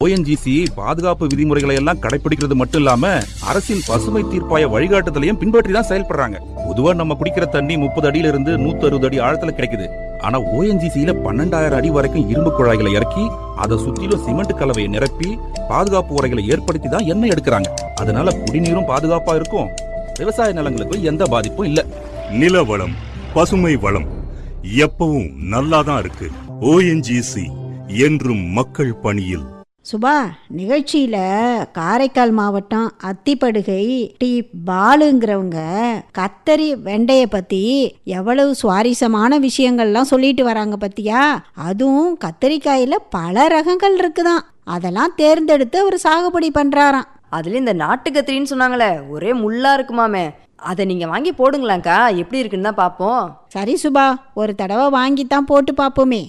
ONGC பாதுகாப்பு விதிமுறைகளை எல்லாம் கடைபிடிக்கிறது மட்டும் இல்லாம அரசின் பசுமை தீர்ப்பாய வழிகாட்டுதலையும் பின்பற்றி தான் செயல்படுறாங்க பொதுவா நம்ம குடிக்கிற தண்ணி முப்பது அடியில இருந்து நூத்தி அறுபது அடி ஆழத்துல கிடைக்குது ஆனா ஓஎன்ஜிசியில பன்னெண்டாயிரம் அடி வரைக்கும் இரும்பு குழாய்களை இறக்கி அதை சுத்திலும் சிமெண்ட் கலவையை நிரப்பி பாதுகாப்பு உரைகளை ஏற்படுத்தி தான் எண்ணெய் எடுக்கிறாங்க அதனால குடிநீரும் பாதுகாப்பா இருக்கும் விவசாய நிலங்களுக்கு எந்த பாதிப்பும் இல்ல நில வளம் பசுமை வளம் எப்பவும் நல்லாதான் இருக்கு ஓஎன்ஜிசி என்றும் மக்கள் பணியில் சுபா நிகழ்ச்சியில காரைக்கால் மாவட்டம் அத்திப்படுகை டி பாலுங்கிறவங்க கத்தரி வெண்டைய பத்தி எவ்வளவு சுவாரஸ்யமான விஷயங்கள்லாம் சொல்லிட்டு வராங்க பத்தியா அதுவும் கத்தரிக்காயில பல ரகங்கள் இருக்குதாம் அதெல்லாம் தேர்ந்தெடுத்து அவர் சாகுபடி பண்றாராம் அதுலயும் இந்த நாட்டு கத்திரின்னு சொன்னாங்களே ஒரே முள்ளா இருக்குமாமே அதை நீங்க வாங்கி போடுங்களாக்கா எப்படி இருக்குன்னு தான் பார்ப்போம் சரி சுபா ஒரு தடவை வாங்கித்தான் போட்டு பார்ப்போமே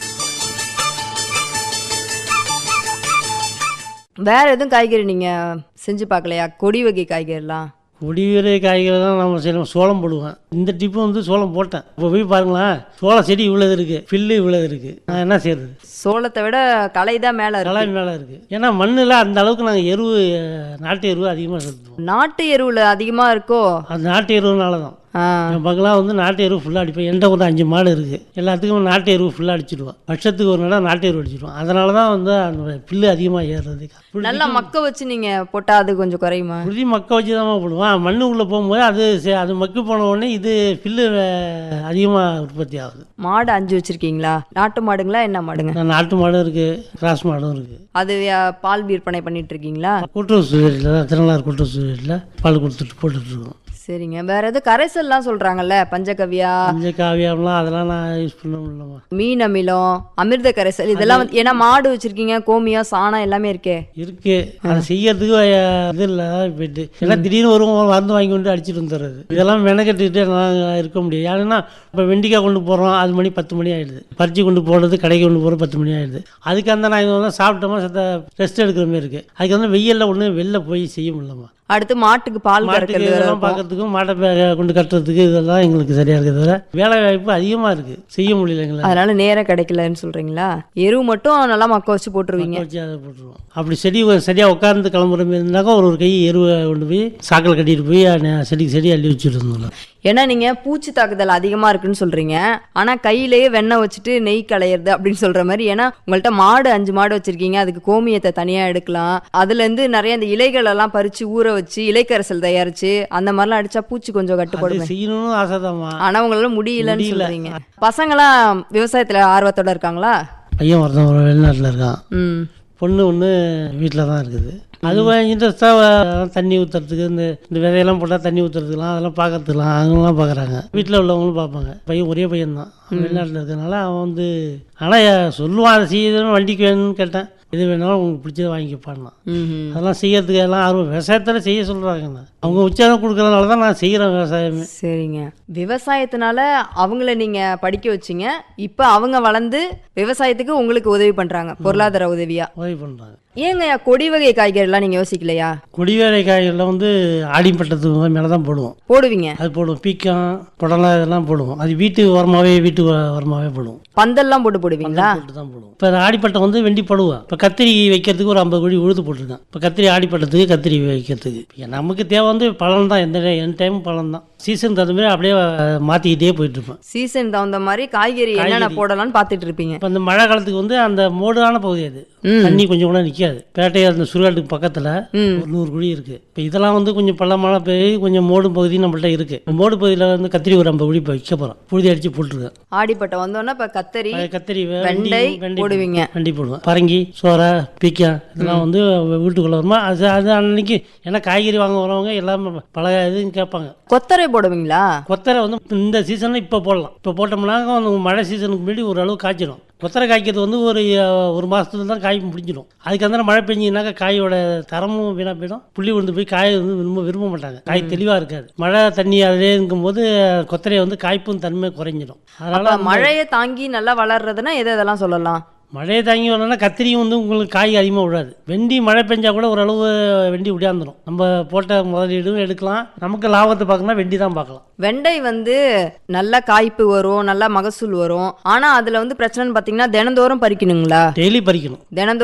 வேற எதுவும் காய்கறி நீங்க செஞ்சு பார்க்கலையா கொடி வகை காய்கறிலாம் கொடிவீரை காய்கறி தான் நம்ம செய்யணும் சோளம் போடுவேன் இந்த டிப்பு வந்து சோளம் போட்டேன் இப்போ போய் பாருங்களேன் சோளம் செடி இவ்வளவு இருக்கு பில்லு இவ்வளவு இருக்கு நான் என்ன செய்யறது சோளத்தை விட களை தான் மேல கலாய் இருக்கு மேலே இருக்கு ஏன்னா மண்ணில் அந்த அளவுக்கு நாங்கள் எருவு அஹ், நாட்டு எருவு அதிகமாக செலுத்துவோம் நாட்டு எருவுல அதிகமா இருக்கோ அது நாட்டு எருவுனால தான் ஆ, என் பக்கம்லாம் வந்து நாட்டு எருவு ஃபுல்லாக அடிப்பேன் என்கிட்ட ஒரு அஞ்சு மாடு இருக்குது எல்லாத்துக்கும் நாட்டு எருவு ஃபுல்லாக அடிச்சிடுவோம் வருஷத்துக்கு ஒரு நாள் நாட்டு எருவு அடிச்சிடுவோம் அதனால தான் வந்து அந்த பில்லு அதிகமாக ஏறுறது நல்லா மக்க வச்சு நீங்க போட்டா அது கொஞ்சம் குறையுமா புழுதி மக்க வச்சு தான் போடுவோம் மண்ணுக்குள்ளே போகும்போது அது சே- அது மக்கி போன உடனே இது பில்லு அதிகமாக உற்பத்தி ஆகுது மாடு அஞ்சு வச்சிருக்கீங்களா நாட்டு மாடுங்களா என்ன மாடுங்க நான் நாட்டு மாடும் இருக்குது கிராஸ் மாடும் இருக்குது அது யா- பால் விற்பனை பண்ணிட்டு இருக்கீங்களா கூட்டுறவு சுவீட்டில் தான் திருநள்ளாறு கூட்டுறவு சுவீட்டில் பால் கொடுத்துட்டு போட்டுட்ருக்கோம் சரிங்க வேற எதுவும் கரைசல்லாம் சொல்றாங்கல்ல பஞ்சகவ்யா மஞ்ச காவியம்லாம் அதெல்லாம் நான் யூஸ் பண்ண முடியலம்மா மீன் அமிலம் அமிர்த கரைசல் இதெல்லாம் வந்து ஏன்னா மாடு வச்சிருக்கீங்க கோமியம் சாணம் எல்லாமே இருக்கே இருக்கு அதை செய்யறதுக்கு அஹ், இது இல்லை போயிட்டு எல்லாம் திடீர்னு ஒரு மருந்து வாங்கி கொண்டு அடிச்சிட்டு வந்துடுறது இதெல்லாம் மெனக்கட்டுக்கிட்டு நாங்கள் இருக்க முடியாது ஏன்னா இப்போ வெண்டிக்காய் கொண்டு போகிறோம் அது மணி பத்து மணி ஆயிடுது பறிச்சு கொண்டு போகிறது கடைக்கு கொண்டு போகிறது பத்து மணி ஆயிடுது அதுக்கு அந்த நான் இதெல்லாம் சாப்பிட்டோமா சத்த ரெஸ்ட் எடுக்கிற மாதிரி இருக்குது அதுக்கு வந்து வெயிலில் ஒன்று வெளில போய் செய்ய முடியலம்மா அடுத்து மாட்டுக்கு பால் மாட்டுக்கு கறக்கிறது வேற இதெல்லாம் இருக்கும். பார்க்கறதுக்கும் மாட்டை பே- கொண்டு கட்டுறதுக்கு இதெல்லாம் எங்களுக்கு சரியா இருக்குது தவிர வேலை வாய்ப்பு அதிகமாக இருக்குது செய்ய முடியல எங்களால் அதனால நேரம் கிடைக்கலன்னு சொல்றீங்களா எருவு மட்டும் நல்லா மக்க வச்சு போட்டுருவீங்க வச்சு அதை போட்டுருவோம் அப்படி செடி சரியாக உட்கார்ந்து கிளம்புற மாதிரி இருந்தாக்கா ஒரு ஒரு கை எருவை கொண்டு போய் சாக்கில் கட்டிட்டு போய் அஹ், செடிக்கு செடி அள்ளி வச்சுட்டு இருந்தோம் ஏன்னா நீங்க பூச்சி தாக்குதல் அதிகமா இருக்குன்னு சொல்றீங்க ஆனா கையிலேயே வெண்ணெய் வச்சுட்டு நெய் களையிறது அப்படின்னு சொல்ற மாதிரி ஏன்னா உங்கள்ட்ட மாடு அஞ்சு மாடு வச்சிருக்கீங்க அதுக்கு கோமியத்தை தனியா எடுக்கலாம் அதுல இருந்து நிறைய இந்த இலைகள் எல்லாம் பறிச்சு ஊற வச்சு இலைக்கரைசல் தயாரிச்சு அந்த மாதிரிலாம் அடிச்சா பூச்சி கொஞ்சம் அது கட்டுப்படுமே செய்யணும்னு ஆசைதாம்மா ஆனா உங்களால முடியலன்னு முடியல. சொல்றீங்க பசங்களாம் விவசாயத்துல ஆர்வத்தோட இருக்காங்களா பையன் ஒருத்தன் ஒரு வெளிநாட்டில் இருக்கான் ம் பொண்ணு ஒன்று வீட்டில் தான் இருக்குது அது இன்ட்ரெஸ்ட்டாக தண்ணி ஊற்றுறதுக்கு இந்த இந்த விதையெல்லாம் போட்டால் தண்ணி ஊற்றுறதுலாம் அதெல்லாம் பார்க்கறதுலாம் அவங்களாம் பார்க்குறாங்க வீட்டில் உள்ளவங்களும் பார்ப்பாங்க பையன் ஒரே பையன் தான் வெளிநாட்டில் இருக்கிறதுனால அவன் வந்து ஆனால் சொல்லுவான் அதை செய்யணும்னு வண்டிக்கு வேணும்னு கேட்டேன் எது வேணாலும் உங்களுக்கு பிடிச்சதை வாங்கிப்பான்னா ம்ஹும். அதெல்லாம் செய்யறதுக்கு எல்லாம் ஆர்வம் விவசாயத்தில் செய்ய சொல்கிறாங்க அவங்க உற்சாகம் கொடுக்கறதுனால தான் நான் செய்கிறேன் விவசாயமே சரிங்க விவசாயத்தினால அவங்கள நீங்க படிக்க வச்சீங்க இப்ப அவங்க வளர்ந்து விவசாயத்துக்கு உங்களுக்கு உதவி பண்றாங்க பொருளாதார உதவியா உதவி பண்ணுறாங்க ஏங்க கொடி வகை காய்கறிலாம் நீங்க யோசிக்கலையா கொடிவேரை காய்கறியில் வந்து ஆடிப்பட்டத்துக்கு மேலே தான் போடுவோம் போடுவீங்க அது போடுவோம் பீக்கம் புடலை இதெல்லாம் போடுவோம் அது வீட்டு உரமாவே வீட்டு உரமாவே போடுவோம் பந்தல்லாம் போட்டு போடுவீங்களா போட்டு தான் போடுவோம் இப்போ ஆடிப்பட்டம் வந்து வெண்டி படுவோம் இப்போ கத்திரி வைக்கிறதுக்கு ஒரு ஐம்பது கோடி உழுது போட்டிருக்கேன் இப்போ கத்திரி ஆடிப்பட்டத்துக்கு கத்திரி வைக்கிறதுக்கு இப்ப நமக்கு தேவை வந்து பழம் தான் எந்த என் டைம் பழம் தான் சீசன் தகுந்த மாதிரி அப்படியே மாற்றிக்கிட்டே போயிட்டு இருப்பேன் சீசன் தகுந்த மாதிரி காய்கறி என்னென்ன காய்கறி. போடலாம்னு பார்த்துட்டு இருப்பீங்க இப்போ இந்த மழை காலத்துக்கு வந்து அந்த மோடான பகுதி அது ம். தண்ணி கொஞ்சம் கூட நிற்காது பேட்டையா அந்த சுடுகாட்டுக்கு பக்கத்தில் ம். ஒரு நூறு குழி இருக்குது இப்போ இதெல்லாம் வந்து கொஞ்சம் பள்ள மழை பெய்ய கொஞ்சம் மோடு பகுதி நம்மள்ட்ட இருக்குது மோடு பகுதியில் வந்து கத்திரி ஒரு ஐம்பது குழி இப்போ வைக்க போகிறோம் புழுதி அடித்து போட்டிருக்கேன் ஆடிப்பட்டம் வந்தோன்னா இப்ப கத்தரி அது கத்திரி வெ- வெண்டை வெண்டி போடுவீங்க. போடுவேன். வெண்டி போடுவேன் பரங்கி சோறை பீக்கா இதெல்லாம் வந்து வீட்டுக்குள்ள வருமா அது அது அன்னைக்கு ஏன்னா காய்கறி வாங்க வரவங்க எல்லாமே பல இதுன்னு கேட்பாங்க கொத்தரை போடுவீங்களா கொத்தரை வந்து இந்த சீசனில் இப்போ போடலாம் இப்போ போட்டோம்னாக்க வந்து மழை சீசனுக்கு முன்னாடி ஓரளவு காய்ச்சிடும் கொத்தரை காய்க்கிறது வந்து ஒரு அஹ், ஒரு மாதத்துல தான் காய் முடிஞ்சிடும் அதுக்கு அந்த மழை பெஞ்சினாக்கா காயோட தரமும் வீணாக போயிடும் புள்ளி விழுந்து போய் காய் வந்து விரும்ப விரும்ப மாட்டாங்க காய் தெளிவாக இருக்காது மழை தண்ணி அதிலே இருக்கும்போது கொத்தரையை வந்து காய்ப்பும் தன்மை குறைஞ்சிடும் அப்ப அதனால் மழையை தாங்கி நல்லா வளர்றதுன்னா எதை எதெல்லாம் சொல்லலாம் மழையை தாங்கி வரணும்னா கத்திரியும் வந்து உங்களுக்கு காய் அதிகமாக விடாது வெண்டி மழை பெஞ்சா கூட ஓரளவு வெண்டி விடாந்துடும் நம்ம போட்ட முதலீடும் எடுக்கலாம் நமக்கு லாபத்தை பார்க்கணும்னா வெண்டி தான் பார்க்கலாம் வெண்டை வந்து நல்ல காய்ப்பு வரும் நல்ல மகசூல் வரும் ஆனா அதுல வந்து பிரச்சனைன்னு பாத்தீங்கன்னா தினந்தோறும் பறிக்கணுங்களா டெய்லி பறிக்கணும் தினந்தோறும்